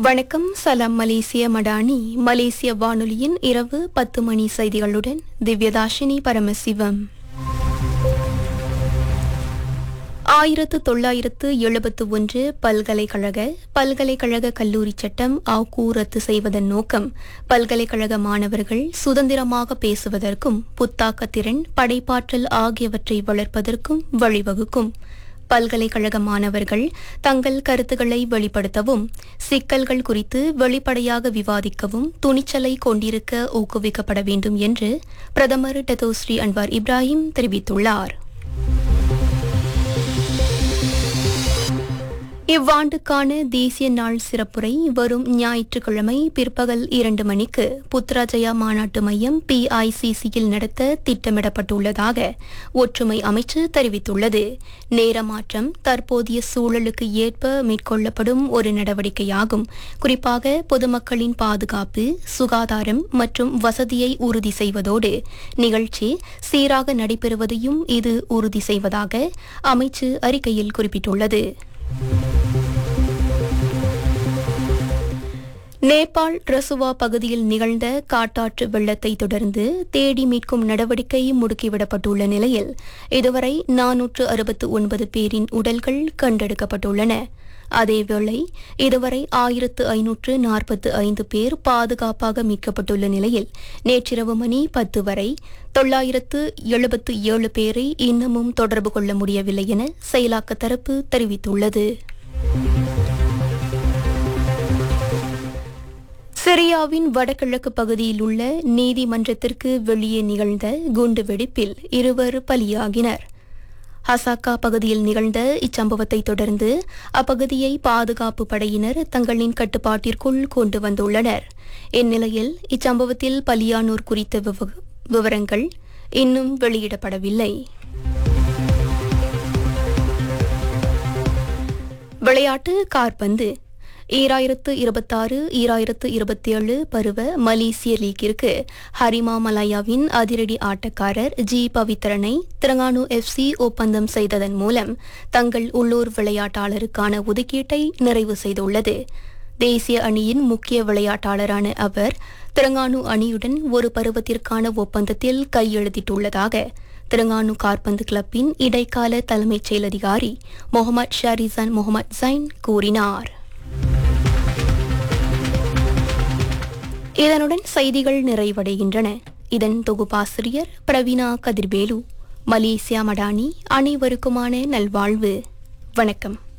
வணக்கம் சலாம் மலேசிய மடானி மலேசிய வானொலியின் இரவு பத்து மணி செய்திகளுடன் திவ்யதாஷினி பரமசிவம் ஆயிரத்து தொள்ளாயிரத்து எழுபத்து ஒன்று பல்கலைக்கழக பல்கலைக்கழக கல்லூரி சட்டம் ஆக்கூ ரத்து செய்வதன் நோக்கம் பல்கலைக்கழக மாணவர்கள் சுதந்திரமாக பேசுவதற்கும் புத்தாக்கத்திறன் படைப்பாற்றல் ஆகியவற்றை வளர்ப்பதற்கும் வழிவகுக்கும் பல்கலைக்கழக மாணவர்கள் தங்கள் கருத்துக்களை வெளிப்படுத்தவும் சிக்கல்கள் குறித்து வெளிப்படையாக விவாதிக்கவும் துணிச்சலை கொண்டிருக்க ஊக்குவிக்கப்பட வேண்டும் என்று பிரதமர் டெதோஸ்ரீ அன்வார் இப்ராஹிம் தெரிவித்துள்ளார் இவ்வாண்டுக்கான தேசிய நாள் சிறப்புரை வரும் ஞாயிற்றுக்கிழமை பிற்பகல் இரண்டு மணிக்கு புத்ராஜயா மாநாட்டு மையம் பிஐசிசியில் நடத்த திட்டமிடப்பட்டுள்ளதாக ஒற்றுமை அமைச்சு தெரிவித்துள்ளது நேரமாற்றம் தற்போதைய சூழலுக்கு ஏற்ப மேற்கொள்ளப்படும் ஒரு நடவடிக்கையாகும் குறிப்பாக பொதுமக்களின் பாதுகாப்பு சுகாதாரம் மற்றும் வசதியை உறுதி செய்வதோடு நிகழ்ச்சி சீராக நடைபெறுவதையும் இது உறுதி செய்வதாக அமைச்சு அறிக்கையில் குறிப்பிட்டுள்ளது நேபாள் ரசுவா பகுதியில் நிகழ்ந்த காட்டாற்று வெள்ளத்தை தொடர்ந்து தேடி மீட்கும் நடவடிக்கை முடுக்கிவிடப்பட்டுள்ள நிலையில் இதுவரை நானூற்று அறுபத்து ஒன்பது பேரின் உடல்கள் கண்டெடுக்கப்பட்டுள்ளன அதேவேளை இதுவரை ஆயிரத்து ஐநூற்று நாற்பத்து ஐந்து பேர் பாதுகாப்பாக மீட்கப்பட்டுள்ள நிலையில் நேற்றிரவு மணி பத்து வரை தொள்ளாயிரத்து எழுபத்து ஏழு பேரை இன்னமும் தொடர்பு கொள்ள முடியவில்லை என செயலாக்க தரப்பு தெரிவித்துள்ளது சிரியாவின் வடகிழக்கு பகுதியில் உள்ள நீதிமன்றத்திற்கு வெளியே நிகழ்ந்த குண்டுவெடிப்பில் இருவர் பலியாகினர் ஹசாக்கா பகுதியில் நிகழ்ந்த இச்சம்பவத்தை தொடர்ந்து அப்பகுதியை பாதுகாப்பு படையினர் தங்களின் கட்டுப்பாட்டிற்குள் கொண்டு வந்துள்ளனர் இந்நிலையில் இச்சம்பவத்தில் பலியானோர் குறித்த விவ- விவரங்கள் இன்னும் வெளியிடப்படவில்லை விளையாட்டு கார்பந்து ஈராயிரத்து இருபத்தாறு ஈராயிரத்து இருபத்தி ஏழு பருவ மலேசிய லீக்கிற்கு ஹரிமா மலாயாவின் அதிரடி ஆட்டக்காரர் ஜி பவித்ரனை திரங்கானு எஃப்சி ஒப்பந்தம் செய்ததன் மூலம் தங்கள் உள்ளூர் விளையாட்டாளருக்கான ஒதுக்கீட்டை நிறைவு செய்துள்ளது தேசிய அணியின் முக்கிய விளையாட்டாளரான அவர் திரங்கானு அணியுடன் ஒரு பருவத்திற்கான ஒப்பந்தத்தில் கையெழுத்திட்டுள்ளதாக திரங்கானு கார்பந்து கிளப்பின் இடைக்கால தலைமைச் செயலதிகாரி முகமது ஷாரிசான் முகமது ஜைன் கூறினார் இதனுடன் செய்திகள் நிறைவடைகின்றன இதன் தொகுப்பாசிரியர் பிரவீனா கதிர்வேலு மலேசியா மடானி அனைவருக்குமான நல்வாழ்வு வணக்கம்